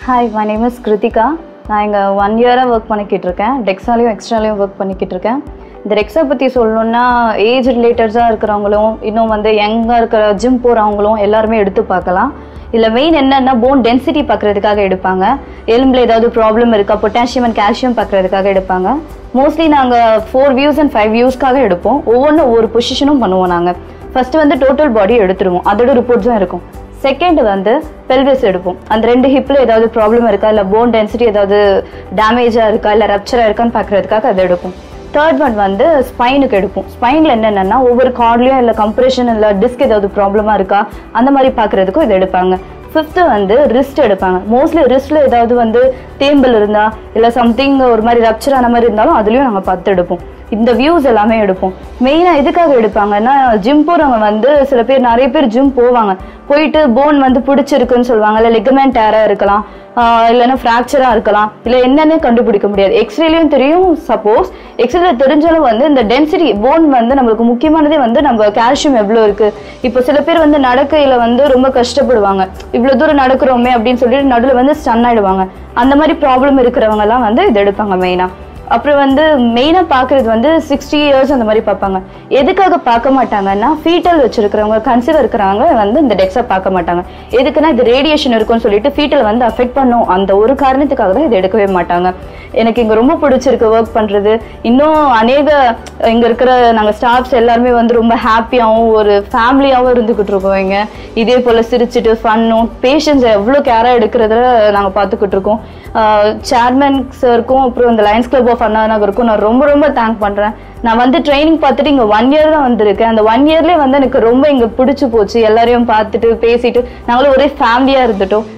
hi my name is Krithika நான் இங்கே one இயராக work பண்ணிக்கிட்டு இருக்கேன் டெக்ஸாலையும் எக்ஸ்ட்ராலையும் ஒர்க் பண்ணிக்கிட்டு இருக்கேன் இந்த டெக்ஸா பற்றி சொல்லணுன்னா ஏஜ் ரிலேட்டட்ஸாக இருக்கிறவங்களும் இன்னும் வந்து யங்காக இருக்கிற ஜிம் போகிறவங்களும் எல்லாருமே எடுத்து பார்க்கலாம் இதில் மெயின் என்னன்னா போன் டென்சிட்டி பார்க்குறதுக்காக எடுப்பாங்க எலும்பில் ஏதாவது ப்ராப்ளம் இருக்கா பொட்டாசியம் அண்ட் கால்சியம் பார்க்குறதுக்காக எடுப்பாங்க மோஸ்ட்லி நாங்கள் ஃபோர் வியூஸ் அண்ட் ஃபைவ் வியூஸ்க்காக எடுப்போம் ஒவ்வொன்றும் ஒவ்வொரு பொசிஷனும் பண்ணுவோம் நாங்கள் ஃபர்ஸ்ட் வந்து டோட்டல் பாடி எடுத்துருவோம் அதோட ரிப்போர்ட்ஸும் இருக்கும் செகண்ட் வந்து பெல்விஸ் எடுப்போம் அந்த ரெண்டு ஹிப்பில் ஏதாவது ப்ராப்ளம் இருக்கா இல்லை போன் டென்சிட்டி ஏதாவது டேமேஜாக இருக்கா இல்லை ரப்சராக இருக்கான்னு பார்க்குறதுக்காக அதை எடுப்போம் தேர்ட் ஒன் வந்து ஸ்பைனுக்கு எடுப்போம் ஸ்பைனில் என்னென்னா ஒவ்வொரு கார்ட்லையும் இல்லை கம்ப்ரெஷன் இல்லை டிஸ்க் ஏதாவது ப்ராப்ளமாக இருக்கா அந்த மாதிரி பார்க்குறதுக்கும் இது எடுப்பாங்க ஃபிஃப்த்து வந்து ரிஸ்ட் எடுப்பாங்க மோஸ்ட்லி ரிஸ்ட்டில் ஏதாவது வந்து தேம்பல் இருந்தா இல்லை சம்திங் ஒரு மாதிரி ரப்சர் ஆன மாதிரி இருந்தாலும் அதுலேயும் நாங்கள் பார்த்து எடுப்போம் இந்த வியூஸ் எல்லாமே எடுப்போம் மெயினாக எதுக்காக எடுப்பாங்கன்னா ஜிம் போகிறவங்க வந்து சில பேர் நிறைய பேர் ஜிம் போவாங்க போயிட்டு போன் வந்து பிடிச்சிருக்குன்னு சொல்லுவாங்க இல்லை லெகமெண்ட் டேராக இருக்கலாம் ஆஹ் இல்லைன்னா ஃப்ராக்சராக இருக்கலாம் இல்லை என்னன்னு கண்டுபிடிக்க முடியாது எக்ஸ்ரேலையும் தெரியும் சப்போஸ் எக்ஸ்ரேல தெரிஞ்சாலும் வந்து இந்த டென்சிட்டி போன் வந்து நம்மளுக்கு முக்கியமானதே வந்து நம்ம கால்சியம் எவ்வளோ இருக்கு இப்போ சில பேர் வந்து நடக்கையில வந்து ரொம்ப கஷ்டப்படுவாங்க இவ்வளோ தூரம் நடக்கிறோமே அப்படின்னு சொல்லிட்டு நடுவில் வந்து ஸ்டன் ஆயிடுவாங்க அந்த மாதிரி ப்ராப்ளம் இருக்கிறவங்க எல்லாம் வந்து இது எடுப்பாங்க மெயினாக அப்புறம் வந்து மெயினாக பார்க்குறது வந்து சிக்ஸ்டி இயர்ஸ் அந்த மாதிரி பார்ப்பாங்க எதுக்காக பார்க்க மாட்டாங்கன்னா ஃபீட்டல் வச்சிருக்கிறவங்க கன்சீவ் இருக்கிறவங்க வந்து இந்த டெக்ஸை பார்க்க மாட்டாங்க எதுக்குன்னா இது ரேடியேஷன் இருக்கும்னு சொல்லிட்டு ஃபீட்டல் வந்து அஃபெக்ட் பண்ணும் அந்த ஒரு காரணத்துக்காக தான் இது எடுக்கவே மாட்டாங்க எனக்கு இங்கே ரொம்ப பிடிச்சிருக்கு ஒர்க் பண்ணுறது இன்னும் அநேக இங்கே இருக்கிற நாங்கள் ஸ்டாஃப்ஸ் எல்லாருமே வந்து ரொம்ப ஹாப்பியாகவும் ஒரு ஃபேமிலியாகவும் இருந்துக்கிட்டு இருக்கோம் இங்கே இதே போல் சிரிச்சிட்டு ஃபன்னும் பேஷண்ட்ஸ் எவ்வளோ கேராக எடுக்கிறதுல நாங்கள் பார்த்துக்கிட்டு இருக்கோம் சேர்மன் சாருக்கும் அப்புறம் இந்த லயன்ஸ் கிளப் ஆஃப் அண்ணா நகருக்கும் நான் ரொம்ப ரொம்ப தேங்க் பண்ணுறேன் நான் வந்து ட்ரைனிங் பார்த்துட்டு இங்கே ஒன் இயர் தான் வந்திருக்கேன் அந்த ஒன் இயர்லேயே வந்து எனக்கு ரொம்ப இங்கே பிடிச்சி போச்சு எல்லாரையும் பார்த்துட்டு பேசிட்டு நாங்களும் ஒரே ஃபேமிலியாக இருந்துட்டோம்